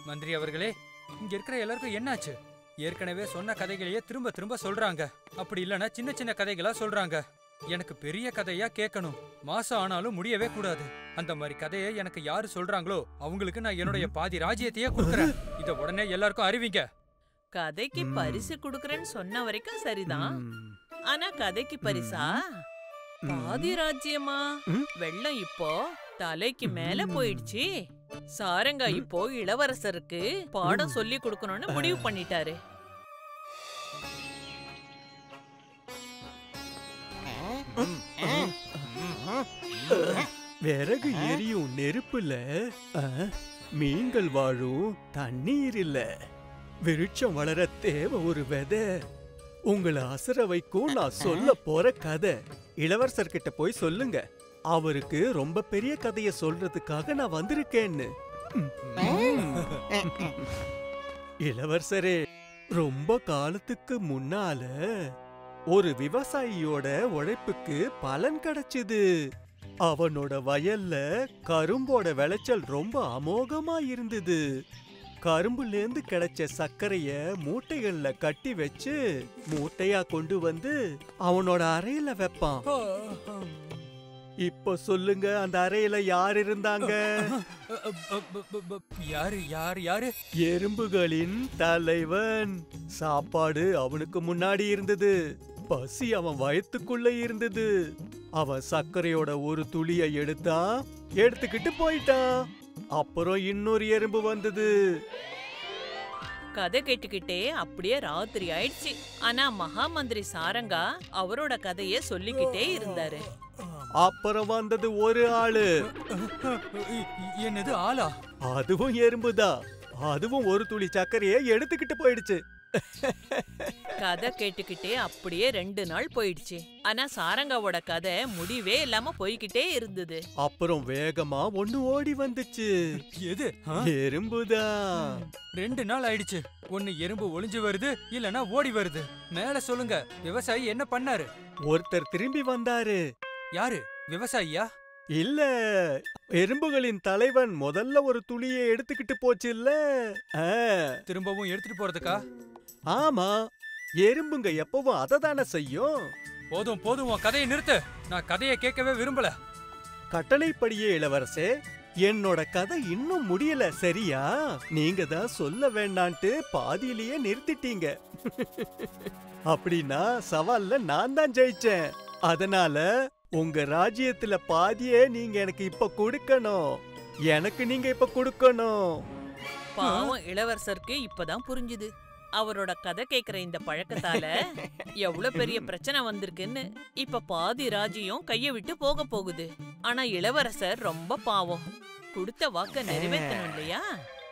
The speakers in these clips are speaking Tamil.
மந்திரி அவர்களே இங்க இருக்கிற எல்லாருக்கும் என்னாச்சு ஏற்கனவே சொன்ன கதைகளையே திரும்ப திரும்ப சொல்றாங்க அப்படி இல்லனா சின்ன சின்ன கதைகளா சொல்றாங்க எனக்கு பெரிய கதையா கேட்கணும் மாசம் ஆனாலும் முடியவே கூடாது அந்த மாதிரி கதையை எனக்கு யாரு சொல்றாங்களோ அவங்களுக்கு நான் என்னுடைய பாதி ராஜ்யத்தையே கொடுக்குறேன் இத உடனே எல்லாருக்கும் அறிவிங்க கதைக்கு பரிசு குடுக்கறேன்னு சொன்ன வரைக்கும் சரிதான் ம். ஆனா கதைக்கு பரிசா பாதி ராஜ்யமா ம். வெள்ளம் இப்போ தலைக்கு மேல போயிடுச்சு சாரங்கா இப்போ இளவரசருக்கு பாடம் சொல்லி கொடுக்கணும்னு முடிவு பண்ணிட்டாரு விறகு எரியும் நெருப்புல ஆ, மீன்கள் வாழும் தண்ணீர் இல்ல விருட்சம் வளர தேவை ஒரு விதை உங்களை அசர வைக்கும் நான் சொல்ல போற கதை இளவரசர் கிட்ட போய் சொல்லுங்க அவருக்கு ரொம்ப பெரிய கதைய சொல்றதுக்காக நான் வந்திருக்கேன்னு இளவரசரே ரொம்ப காலத்துக்கு முன்னால ஒரு விவசாயியோட உழைப்புக்கு பலன் கிடைச்சுது அவனோட வயல்ல கரும்போட விளைச்சல் ரொம்ப அமோகமா இருந்தது கரும்புலேந்து கிடைச்ச சர்க்கரைய மூட்டைகள்ல கட்டி வச்சு மூட்டையா கொண்டு வந்து அவனோட அறையில வைப்பான் இப்ப சொல்லுங்க அந்த அறையில யார் இருந்தாங்க யாரு யாரு யாரு எறும்புகளின் தலைவன் சாப்பாடு அவனுக்கு முன்னாடி இருந்தது பசி அவன் வயத்துக்குள்ள இருந்தது அவன் சர்க்கரையோட ஒரு துளிய எடுத்தான் எடுத்துக்கிட்டு போயிட்டான் அப்புறம் இன்னொரு எறும்பு வந்தது கதை கேட்டுக்கிட்டே அப்படியே ராத்திரி ஆயிடுச்சு ஆனா மகாமந்திரி சாரங்கா அவரோட கதைய சொல்லிக்கிட்டே இருந்தாரு அப்புறம் வந்தது ஒரு ஆளு என்னது ஆளா அதுவும் எறும்புதான் அதுவும் ஒரு துளி சர்க்கரையை எடுத்துக்கிட்டு போயிடுச்சு கதை கேட்டுக்கிட்டே அப்படியே ரெண்டு நாள் போயிடுச்சு ஆனா சாரங்காவோட கதை முடிவே இல்லாம போய்கிட்டே இருந்தது அப்புறம் வேகமா ஒண்ணு ஓடி வந்துச்சு எது ஆ? எறும்புதான் ரெண்டு நாள் ஆயிடுச்சு ஒன்னு எறும்பு ஒளிஞ்சு வருது இல்லனா ஓடி வருது மேல சொல்லுங்க விவசாயி என்ன பண்ணாரு ஒருத்தர் திரும்பி வந்தாரு யாரு விவசாயியா இல்ல எறும்புகளின் தலைவன் முதல்ல ஒரு துளியை எடுத்துக்கிட்டு போச்சு இல்ல திரும்பவும் எடுத்துட்டு போறதுக்கா ஆமா எறும்புங்க எப்பவும் அதை தானே செய்யும் போதும் போதும் உன் கதையை நிறுத்து நான் கதையை கேட்கவே விரும்பல கட்டளைப்படியே இளவரசே என்னோட கதை இன்னும் முடியல சரியா நீங்க தான் சொல்ல வேண்டான்ட்டு பாதியிலேயே நிறுத்திட்டீங்க அப்படின்னா சவால்ல நான் தான் ஜெயிச்சேன் அதனால உங்க ராஜ்யத்துல பாதியே நீங்க எனக்கு இப்ப கொடுக்கணும் எனக்கு நீங்க இப்ப கொடுக்கணும் பாவம் இளவரசருக்கு இப்பதான் புரிஞ்சுது அவரோட கதை கேக்குற இந்த பழக்கத்தால எவ்வளவு பெரிய பிரச்சனை வந்திருக்குன்னு இப்ப பாதி ராஜ்யம் கைய விட்டு போக போகுது ஆனா இளவரசர் ரொம்ப பாவம் கொடுத்த வாக்க நிறைவேற்றணும் இல்லையா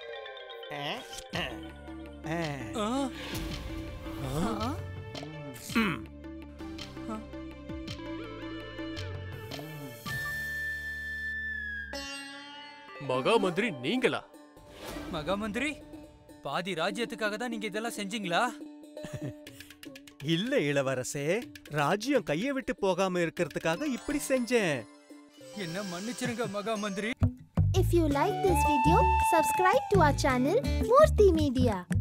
ஆ? மகா மந்திரி நீங்களா மகாமந்திரி பாதி ராஜ்யத்துக்காக தான் நீங்க இதெல்லாம் செஞ்சீங்களா இல்ல இளவரசே ராஜ்யம் கைய விட்டு போகாம இருக்கிறதுக்காக இப்படி செஞ்சேன் என்ன மன்னிச்சிருங்க மகாமந்திரி If you like this video, subscribe to our channel Murthy Media.